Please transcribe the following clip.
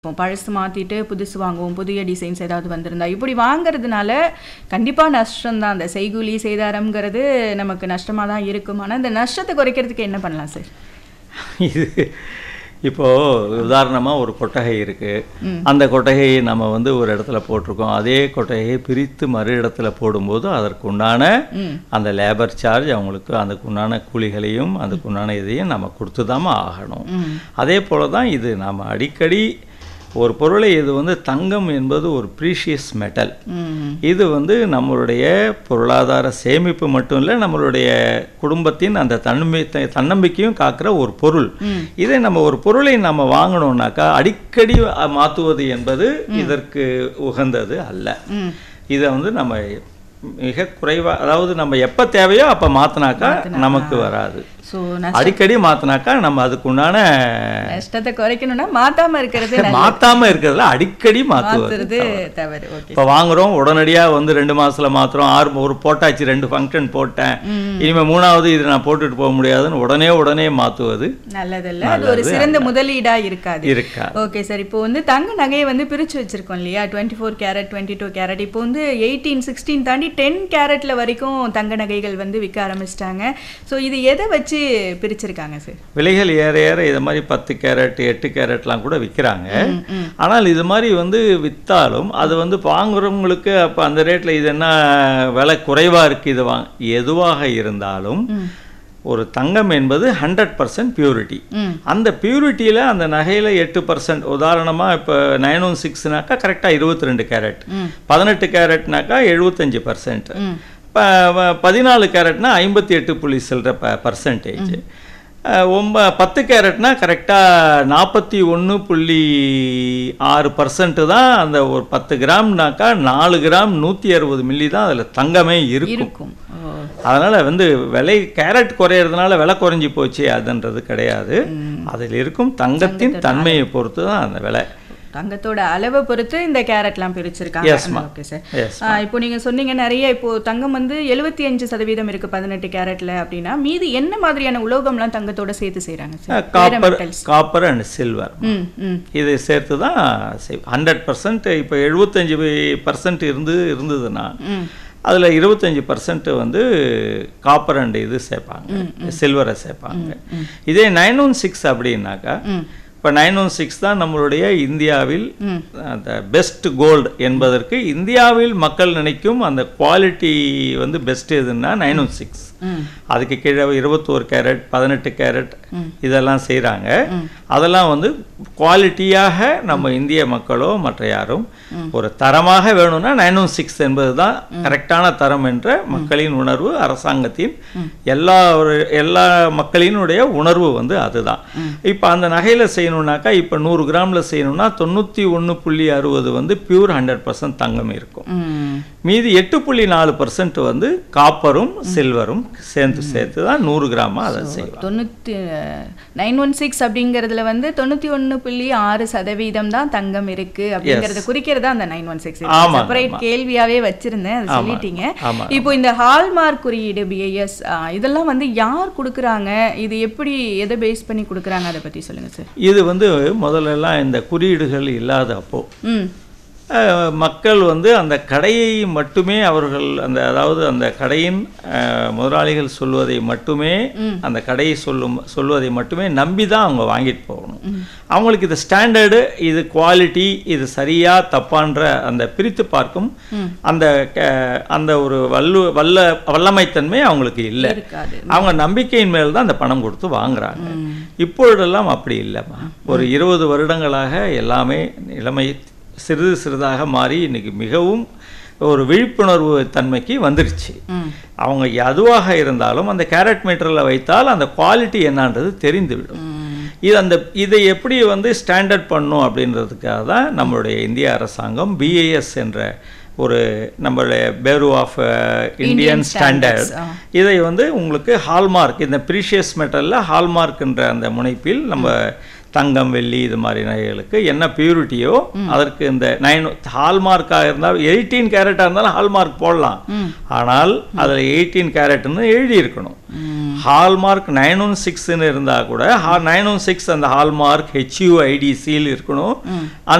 இப்போ பழசு மாற்றிட்டு புதுசு வாங்குவோம் புதிய டிசைன்ஸ் ஏதாவது வந்திருந்தா இப்படி வாங்குறதுனால கண்டிப்பாக நஷ்டம்தான் அந்த செய்கூலி சேதாரம்ங்கிறது நமக்கு நஷ்டமாக தான் இருக்கும் ஆனால் இந்த நஷ்டத்தை குறைக்கிறதுக்கு என்ன பண்ணலாம் சார் இது இப்போ உதாரணமா ஒரு கொட்டகை இருக்கு அந்த கொட்டகையை நம்ம வந்து ஒரு இடத்துல போட்டிருக்கோம் அதே கொட்டகையை பிரித்து மறு இடத்துல போடும்போது அதற்கு உண்டான அந்த லேபர் சார்ஜ் அவங்களுக்கு அதுக்கு உண்டான கூலிகளையும் அதுக்கு உண்டான இதையும் நம்ம கொடுத்துதாம்மா ஆகணும் அதே போல தான் இது நாம் அடிக்கடி ஒரு பொருளை இது வந்து தங்கம் என்பது ஒரு ப்ரீஷியஸ் மெட்டல் ம் இது வந்து நம்மளுடைய பொருளாதார சேமிப்பு மட்டும் இல்லை நம்மளுடைய குடும்பத்தின் அந்த தன்னம்பி தன்னம்பிக்கையும் காக்கிற ஒரு பொருள் இதை நம்ம ஒரு பொருளை நம்ம வாங்கணும்னாக்கா அடிக்கடி அ- மாத்துவது என்பது இதற்கு உகந்தது அல்ல ம் இதை வந்து நம்ம மிக குறைவா அதாவது நம்ம எப்ப தேவையோ அப்ப மாத்தினாக்கா நமக்கு வராது ஸோ அடிக்கடி மாத்தினாக்கா நம்ம அதுக்கு உண்டான நஷ்டத்தை குறைக்கணும்னா மாத்தாம இருக்கிறது நல்லது. மாத்தாம இருக்கிறதுல அடிக்கடி மாத்துவது மாத்துறது தவறு ஓகே இப்போ வாங்குறோம் உடனடியா வந்து ரெண்டு மாசத்துல மாத்துறோம் ஆறு ஒரு போட்டாச்சு ரெண்டு ஃபங்க்ஷன் போட்டேன் இனிமே மூணாவது இது நான் போட்டுட்டு போக முடியாதுன்னு உடனே உடனே மாத்துவது நல்லதில்ல அது ஒரு சிறந்த முதலீடா இருக்காது இருக்கா ஓகே சார் இப்போ வந்து தங்க நகையை வந்து பிரிச்சு வச்சிருக்கோம் இல்லையா twenty four carat twenty two carat இப்போ வந்து எயிட்டீன் சிக்ஸ்டீன் தாண்டி டென் கேரட்ல வரைக்கும் தங்க நகைகள் வந்து விற்க ஆரம்பிச்சிட்டாங்க ஸோ இது எதை வச்சு பிரிச்சிருக்காங்க சார் விலைகள் ஏற ஏற இது மாதிரி பத்து கேரட் எட்டு கேரட்லாம் கூட விற்கிறாங்க ஆனால் இது மாதிரி வந்து வித்தாலும் அது வந்து வாங்குறவங்களுக்கு அப்போ அந்த ரேட்ல இது என்ன விலை குறைவா இருக்கு இது வாங்க எதுவாக இருந்தாலும் ஒரு தங்கம் என்பது ஹண்ட்ரட் பர்சன்ட் பியூரிட்டி ம் அந்த பியூரிட்டியில் அந்த நகையில் எட்டு பர்சன்ட் உதாரணமாக இப்போ நைன் ஒன் சிக்ஸ்னாக்கா கரெக்டாக இருபத்தி ரெண்டு கேரட் பதினெட்டு கேரட்னாக்கா எழுபத்தஞ்சு பர்சன்ட் ம் இப்போ பதினாலு கேரட்னா ஐம்பத்தி எட்டு புள்ளி சில்லற ப பர்சன்டேஜ் ஒம்ப பத்து கேரட்னா கரெக்டாக நாற்பத்தி ஒன்று புள்ளி ஆறு பர்சன்ட் தான் அந்த ஒரு பத்து கிராம்னாக்கா நாலு கிராம் நூற்றி அறுபது மில்லி தான் அதில் தங்கமே இருக்கும் இருக்கும் ஓ அதனால வந்து விலை கேரட் குறையிறதுனால விலை குறைஞ்சி போச்சு அதுன்றது கிடையாது அதில் இருக்கும் தங்கத்தின் தன்மையை பொறுத்து தான் அந்த விலை தங்கத்தோட அளவை பொறுத்து இந்த கேரட்லாம் பிரிச்சிருக்காங்க Yes, ma'am. Okay sir Yes, இப்போ நீங்க சொன்னீங்க நிறைய இப்போ தங்கம் வந்து எழுபத்தி அஞ்சு சதவீதம் இருக்கு பதினெட்டு கேரட்ல அப்படின்னா மீதி என்ன மாதிரியான உலோகம்லாம் தங்கத்தோட சேர்த்து செய்றாங்க sir copper copper and silver ம் ம் இதை சேர்த்து தான் ஹண்ட்ரட் பர்சன்ட் இப்போ எழுபத்தஞ்சு பர்சன்ட் இருந்து இருந்ததுன்னா ம் அதில் இருபத்தஞ்சி பர்சன்ட் வந்து காப்பர் அண்ட் இது சேர்ப்பாங்க சில்வரை சேர்ப்பாங்க இதே நைன் ஒன் சிக்ஸ் அப்படின்னாக்கா ம் இப்போ நைன் ஒன் சிக்ஸ் தான் நம்மளுடைய இந்தியாவில் ம். அந்த பெஸ்ட் கோல்டு என்பதற்கு இந்தியாவில் மக்கள் நினைக்கும் அந்த குவாலிட்டி வந்து பெஸ்ட் எதுன்னா நைன் ஒன் சிக்ஸ் ம் அதுக்கு கீழே இருபத்தோரு கேரட் பதினெட்டு கேரட் இதெல்லாம் செய்கிறாங்க அதெல்லாம் வந்து குவாலிட்டியாக நம்ம இந்திய மக்களோ மற்ற யாரும் ஒரு தரமாக வேணும்னா நைன் ஒன் சிக்ஸ் என்பது தான் கரெக்டான தரம் என்ற மக்களின் உணர்வு அரசாங்கத்தின் எல்லா ஒரு எல்லா மக்களினுடைய உணர்வு வந்து அதுதான் இப்போ அந்த நகையில் செய்யணும்னாக்கா இப்போ நூறு கிராமில் செய்யணும்னா தொண்ணூற்றி ஒன்று புள்ளி அறுபது வந்து பியூர் ஹண்ட்ரட் பர்சன்ட் தங்கம் இருக்கும் ம் மீதி எட்டு புள்ளி நாலு பர்சன்ட் வந்து காப்பரும் சில்வரும் சேர்ந்து சேர்த்து தான் நூறு கிராமா அதை செய்வாங்க தொண்ணூற்றி நைன் ஒன் சிக்ஸ் அப்படிங்கிறதுல வந்து தொண்ணூற்றி ஒன்று புள்ளி ஆறு சதவீதம் தான் தங்கம் இருக்கு அப்படிங்கிறத குறிக்கிறதா அந்த நைன் ஒன் சிக்ஸ் ஆமாங்க, செப்பரேட் கேள்வியாவே வச்சிருந்தேன் அதை சொல்லிட்டீங்க ஆமா. இப்போ இந்த ஹால்மார்க் குறியீடு பிஐஎஸ் இதெல்லாம் வந்து யார் கொடுக்குறாங்க இது எப்படி எதை பேஸ் பண்ணி கொடுக்குறாங்க அதை பத்தி சொல்லுங்க சார் இது வந்து முதல்லலாம் இந்த குறியீடுகள் இல்லாத அப்போ ம் அஹ், மக்கள் வந்து அந்த கடையை மட்டுமே அவர்கள் அந்த அதாவது அந்த கடையின் அஹ், முதலாளிகள் சொல்வதை மட்டுமே அந்த கடையை சொல்லும் சொல்வதை மட்டுமே நம்பி தான் அவங்க வாங்கிட்டு போகணும் அவங்களுக்கு இது ஸ்டாண்டர்டு இது குவாலிட்டி இது சரியா தப்பான்ற அந்த பிரித்து பார்க்கும் அந்த க- அந்த ஒரு வல்லு வல்ல வல்லமைத்தன்மை அவங்களுக்கு இல்லை இருக்காது அவங்க நம்பிக்கையின் மேல் தான் அந்த பணம் கொடுத்து வாங்குறாங்க இப்பொழுதெல்லாம் அப்படி இல்லைம்மா ஒரு இருபது வருடங்களாக எல்லாமே நிலைமை சிறிது சிறிதாக மாறி இன்னைக்கு மிகவும் ஒரு விழிப்புணர்வு தன்மைக்கு வந்துருச்சு ம் அவங்க எதுவாக இருந்தாலும் அந்த கேரட் மீட்டரில் வைத்தால் அந்த குவாலிட்டி என்னன்றது தெரிந்துவிடும் ம் இது அந்த இதை எப்படி வந்து ஸ்டாண்டர்ட் பண்ணும் அப்படின்றதுக்காக தான் நம்மளுடைய இந்திய அரசாங்கம் பிஏஎஸ் என்ற ஒரு நம்மளுடைய bureau of Indian standard standards, ஆ. இதை வந்து உங்களுக்கு ஹால்மார்க் இந்த ப்ரீஷியஸ் மெட்டலில் ஹால்மார்க்ன்ற அந்த முனைப்பில் நம்ம தங்கம் வெள்ளி இது மாதிரி நகைகளுக்கு என்ன பியூரிட்டியோ அதற்கு இந்த நைன் ஹால்மார்க்காக இருந்தால் எயிட்டீன் கேரட்டாக இருந்தாலும் ஹால்மார்க் போடலாம் ஆனால் அதில் எயிட்டீன் கேரட்னு எழுதி இருக்கணும் ஹால்மார்க் நைன் ஒன் சிக்ஸ்ன்னு இருந்தால் கூட நைன் ஒன் சிக்ஸ் அந்த ஹால்மார்க் ஹெச்யூஐடி சீல் இருக்கணும்